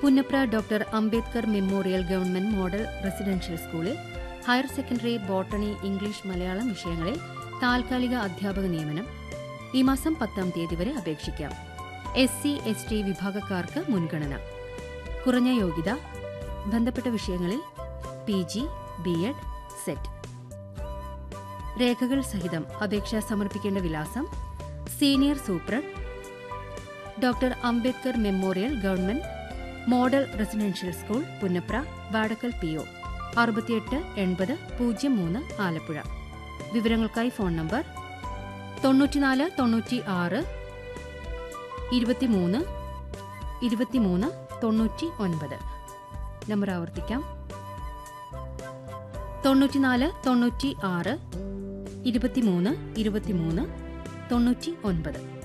Punnapra doctor Ambedkar memorial government model residential സ്കൂളിൽ higher secondary botany English Malayalam വിഷയങ്ങളിൽ താൽക്കാലിക അധ്യാപക നിയമനം ഈ മാസം പത്താം തീയതി വരെ അപേക്ഷിക്കാം എസ് സി എസ് ടി വിഭാഗക്കാർക്ക് മുൻഗണന കുറഞ്ഞ യോഗ്യത ബന്ധപ്പെട്ട വിഷയങ്ങളിൽ P G B Ed SET രേഖകൾ സഹിതം അപേക്ഷ സമർപ്പിക്കേണ്ട വിലാസം senior superintendent doctor Ambedkar memorial government model residential school Punnapra Vadakkal P O അറുപത്തിയെട്ട് എൺപത് പൂജ്യം മൂന്ന് ആലപ്പുഴ വിവരങ്ങൾക്കായി ഫോൺ നമ്പർ തൊണ്ണൂറ്റിനാല് തൊണ്ണൂറ്റി ആറ് ഇരുപത്തിമൂന്ന് ഇരുപത്തിമൂന്ന് തൊണ്ണൂറ്റി ഒൻപത് നമ്പർ ആവർത്തിക്കാം തൊണ്ണൂറ്റിനാല് തൊണ്ണൂറ്റി ആറ് ഇരുപത്തിമൂന്ന് ഇരുപത്തിമൂന്ന് തൊണ്ണൂറ്റി ഒൻപത്